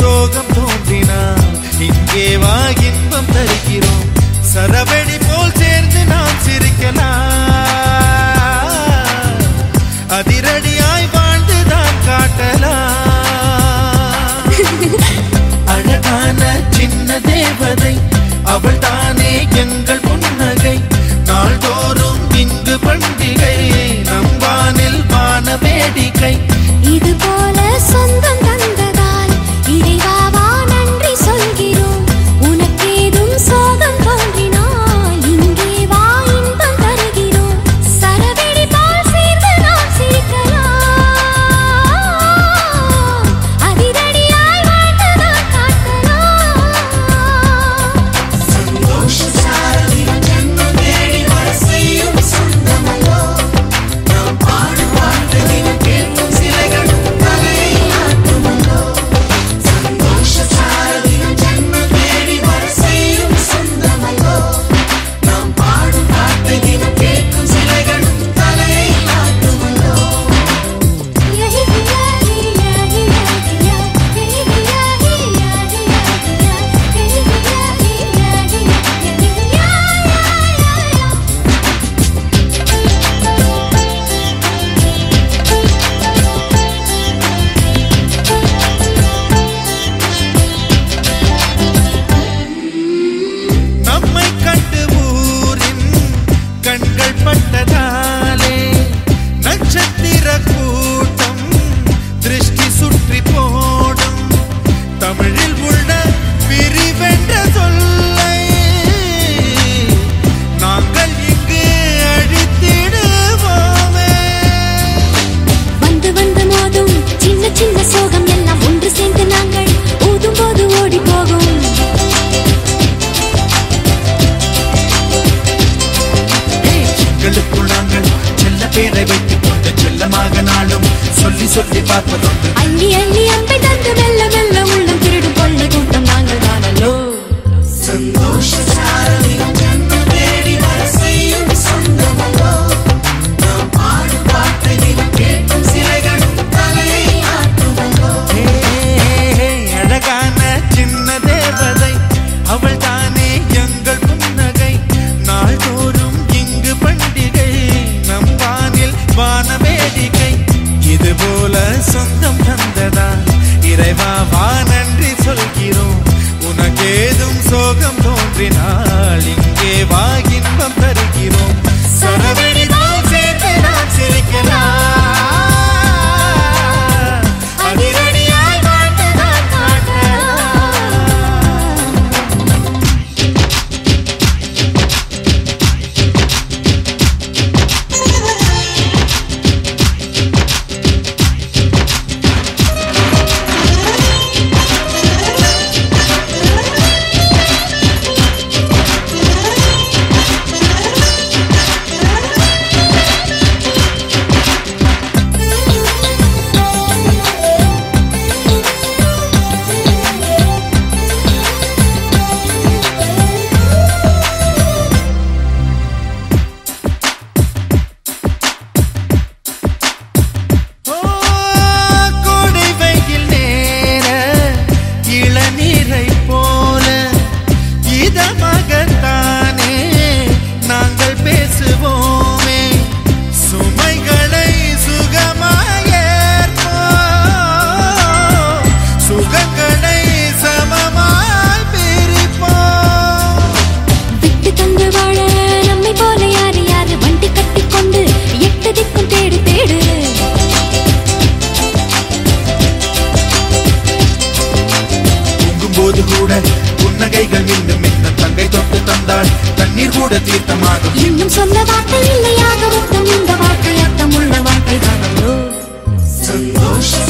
சோகம் தோன்றினால் இங்கே வா இன்பம் தருகிறோம் சரவெடி போல் சேர்ந்து நாம் சிரிக்கலாம் அதிரடியாய் வாழ்ந்துதான் காட்டலாம் அழகான சின்ன தேவதை அவள் தானே எங்கள் புன்னகை நாள்தோறும் இங்கு பண்டிகை நம் வானில் வான வேடிக்கை இது போல சொந்தம் தந்ததால் இறைவாவா நன்றி சொல்கிறோம் உனக்கேதும் சோகம் தோன்றினால் இங்கே வா இன்பம் தருகிறோம் சரவெடி போல் சேர்ந்து நாம் சிரிக்கலாம் அதிரடியாய் வாழ்ந்துதான் காட்டலாம் சந்தோஷ சாரதிகள் ஜன்மம் தேடி வர செய்யும் சொந்தமல்லோ நாம் பாடும் வார்த்தைகள் கேட்கும் சிலைகளும் தலையை ஆட்டுமல்லோ சந்தோஷ சாரதிகள் ஜன்மம் தேடி வர செய்யும் சொந்தமல்லோ நாம் பாடும் வார்த்தைகள் கேட்கும் சிலைகளும் தலையை ஆட்டுமல்லோ நம்மை கண்டு ஊரின் கண்கள் பட்டதாலே நட்சத்திர கூட்டம் திருஷ்டி சுற்றி போடும் தமிழில் உள்ள பிரிவென்ற சொல்லை நாங்கள் இங்கு அழித்திடுவோமே வந்து வந்து மோதும் சின்ன சின்ன சோகம் எல்லாம் ஒன்று சேர்ந்து நாங்கள் ஊதும் போது ஓடி போகும் எங்களுக்குள் நாங்கள் செல்ல பேரை வைத்துக் கொண்டு செல்லமாக நாளும் சொல்லி சொல்லி பார்ப்பதொன்று அள்ளி அள்ளி அம்பை தந்து மெல்ல மெல்ல உள்ளம் திருடும் கொள்ளை கூட்டம் நாங்கள் தானல்லோ சந்தோஷ சாரதிகள் ஜன்மம் தேடி வர செய்யும் சொந்தமல்லோ நாம் பாடும் வார்த்தைகள் கேட்கும் சிலைகளும் தலையை ஆட்டுமல்லோ அழகான சின்ன தேவதை அவள் தானே எங்கள் புன்னகை நாள்தோறும் இங்கு பண்டிகை நம் வானில் வான வேடிக்கை இது போல சொந்தம் தந்ததா இறைவா வா நன்றி சொல்கிறோம் உனக்கேதும் சோகம் தோன்றினால் இங்கே வா இன்பம் தருகிறோம் சரவெடி போல் சேர்ந்து நாம் சிரிக்கலாம் அதிரடியாய் வாழ்ந்துதான் காட்டலாம் ஓ, கோடை வெயில் நேர இளநீரை போல இதமாகத்தானே நாங்கள் பேசுவோமே சுமைகளை சுகமாயேற்போம் சுகங்களை சமமாய் பிரிப்போம் விட்டு தந்து வாழ நம்மை போல யாரு யாரு வண்டி கட்டி கொண்டு எட்டு திக்கும் தேடு தேடு தூங்கும்போது கூட புன்னகைகள் மீண்டும் மின்னும் தங்கை தொட்டு தந்தாள் தண்ணீர் கூட தீர்த்தமாகும் இன்னும் சொல்ல வார்த்தை இல்லையாக மொத்தம் இந்த வாழ்க்கை அர்த்தம் உள்ள வாழ்க்கை தானல்லோ சந்தோஷ